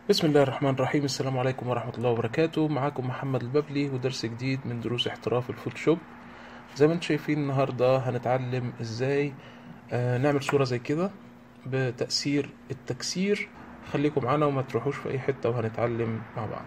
بسم الله الرحمن الرحيم السلام عليكم ورحمة الله وبركاته معاكم محمد الببلي ودرس جديد من دروس احتراف الفوتوشوب زي ما انتم شايفين النهاردة هنتعلم ازاي آه، نعمل صورة زي كده بتأثير التكسير خليكم معانا وما تروحوش في اي حتة وهنتعلم مع بعض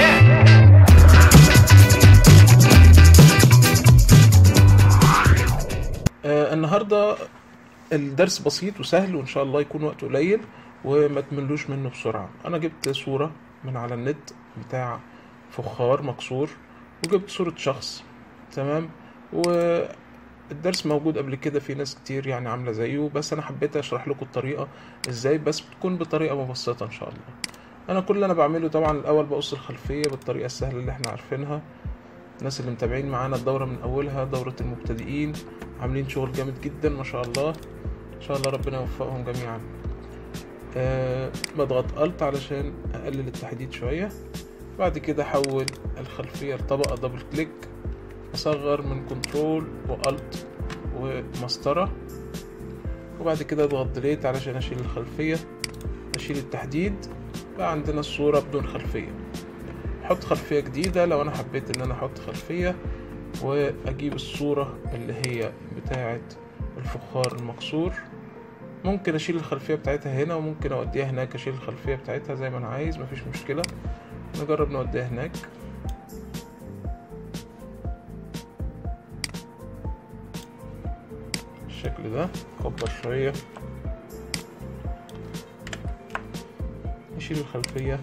آه، النهاردة الدرس بسيط وسهل وان شاء الله يكون وقته قليل وما تملوش منه بسرعة انا جبت صورة من على النت بتاع فخار مكسور وجبت صورة شخص تمام والدرس موجود قبل كده في ناس كتير يعني عاملة زيه بس انا حبيت اشرح لكم الطريقة ازاي بس بتكون بطريقة مبسطة ان شاء الله انا كل اللي انا بعمله طبعا الاول بقص الخلفية بالطريقة السهلة اللي احنا عارفينها الناس اللي متابعين معانا الدورة من اولها دورة المبتدئين عاملين شغل جامد جدا ما شاء الله ان شاء الله ربنا يوفقهم جميعا أه بضغط الت علشان اقلل التحديد شوية بعد كده احول الخلفية لطبقة دبل كليك اصغر من كنترول والت ومسطرة وبعد كده اضغط ديليت علشان اشيل الخلفية اشيل التحديد بقى عندنا الصورة بدون خلفية احط خلفية جديدة لو انا حبيت ان انا احط خلفية واجيب الصورة اللي هي بتاعة الفخار المكسور ممكن اشيل الخلفية بتاعتها هنا وممكن اوديها هناك اشيل الخلفية بتاعتها زي ما انا عايز مفيش مشكلة نجرب نوديها هناك بالشكل ده كبر شوية نشيل الخلفية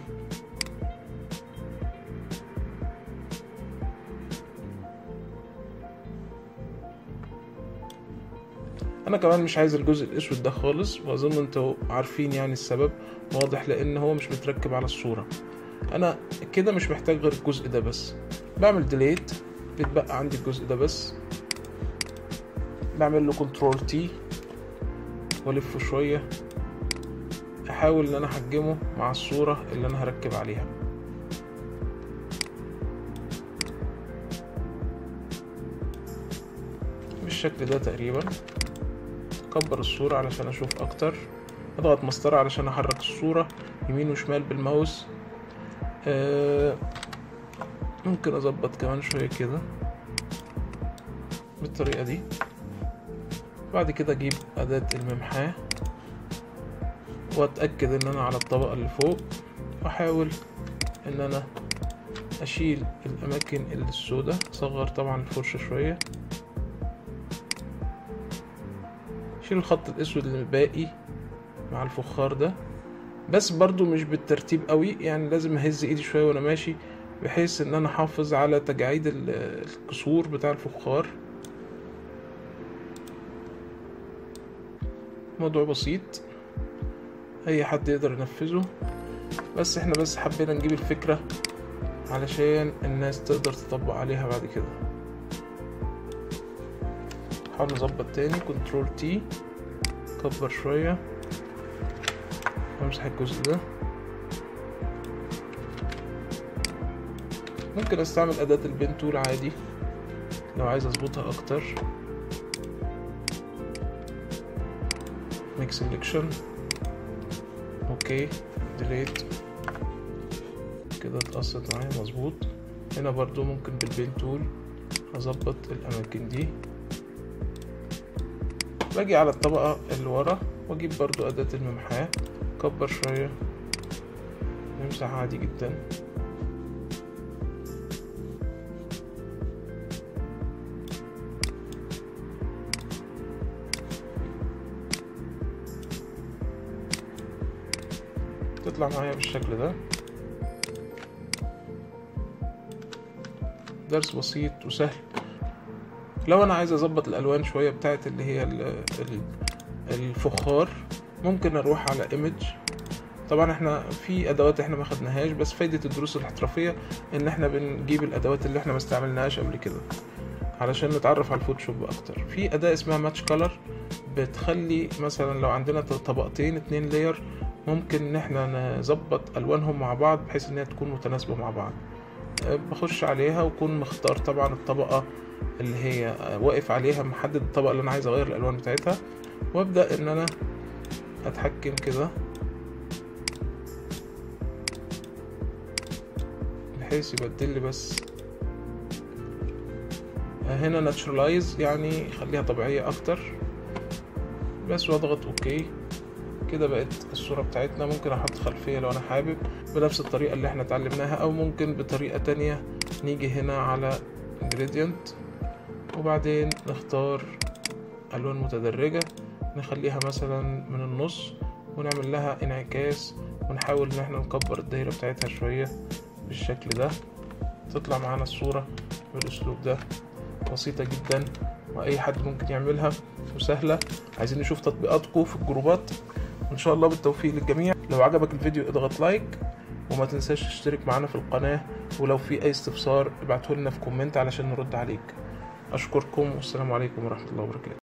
انا كمان مش عايز الجزء الاسود ده خالص واظن انتوا عارفين يعني السبب واضح لان هو مش متركب على الصورة انا كده مش محتاج غير الجزء ده بس بعمل ديليت بيتبقى عندي الجزء ده بس بعمل له كنترول تي والفه شوية احاول ان انا احجمه مع الصورة اللي انا هركب عليها بالشكل ده تقريبا اكبر الصورة علشان اشوف اكتر اضغط مسطرة علشان احرك الصورة يمين وشمال بالماوس آه ممكن اظبط كمان شوية كده بالطريقة دي بعد كده اجيب اداة الممحاة واتأكد ان انا على الطبقة اللي فوق واحاول ان انا اشيل الاماكن السوداء اصغر طبعا الفرشة شوية شيل الخط الاسود اللي باقي مع الفخار ده بس برضو مش بالترتيب قوي يعني لازم اهز ايدي شويه وانا ماشي بحيث ان انا احافظ على تجاعيد الكسور بتاع الفخار موضوع بسيط اي حد يقدر ينفذه بس احنا بس حبينا نجيب الفكرة علشان الناس تقدر تطبق عليها بعد كده نحاول نظبط تاني كنترول تي كبر شوية امسح الجزء ده ممكن استعمل اداة البين تول عادي لو عايز اظبطها اكتر ميك سيلكشن اوكي ديليت كده اتقصت معايا مظبوط هنا برضو ممكن بالبين تول اظبط الاماكن دي باجي على الطبقة اللي ورا واجيب برضو اداة الممحاة كبر شوية نمسح عادي جدا تطلع معايا بالشكل ده درس بسيط وسهل لو انا عايز اظبط الالوان شويه بتاعت اللي هي الفخار ممكن اروح على ايمج طبعا احنا في ادوات احنا ما خدناهاش بس فايده الدروس الاحترافيه ان احنا بنجيب الادوات اللي احنا ما استعملناهاش قبل كده علشان نتعرف على الفوتوشوب اكتر في اداه اسمها ماتش كولر بتخلي مثلا لو عندنا طبقتين اتنين لاير ممكن ان احنا نظبط الوانهم مع بعض بحيث ان هي تكون متناسبه مع بعض بخش عليها واكون مختار طبعا الطبقه اللي هي واقف عليها محدد الطبقه اللي انا عايز اغير الالوان بتاعتها وابدا ان انا اتحكم كده بحيث يبدل لي بس هنا ناتشرلايز يعني خليها طبيعية اكتر بس واضغط اوكي كده بقت الصورة بتاعتنا ممكن احط خلفية لو انا حابب بنفس الطريقة اللي احنا اتعلمناها او ممكن بطريقة تانية نيجي هنا على gradient وبعدين نختار الوان متدرجة نخليها مثلا من النص ونعمل لها انعكاس ونحاول ان احنا نكبر الدايرة بتاعتها شوية بالشكل ده تطلع معانا الصورة بالاسلوب ده بسيطة جدا واي حد ممكن يعملها وسهلة عايزين نشوف تطبيقاتكم في الجروبات وان شاء الله بالتوفيق للجميع لو عجبك الفيديو اضغط لايك وما تنساش تشترك معنا في القناة ولو في اي استفسار ابعته لنا في كومنت علشان نرد عليك اشكركم والسلام عليكم ورحمة الله وبركاته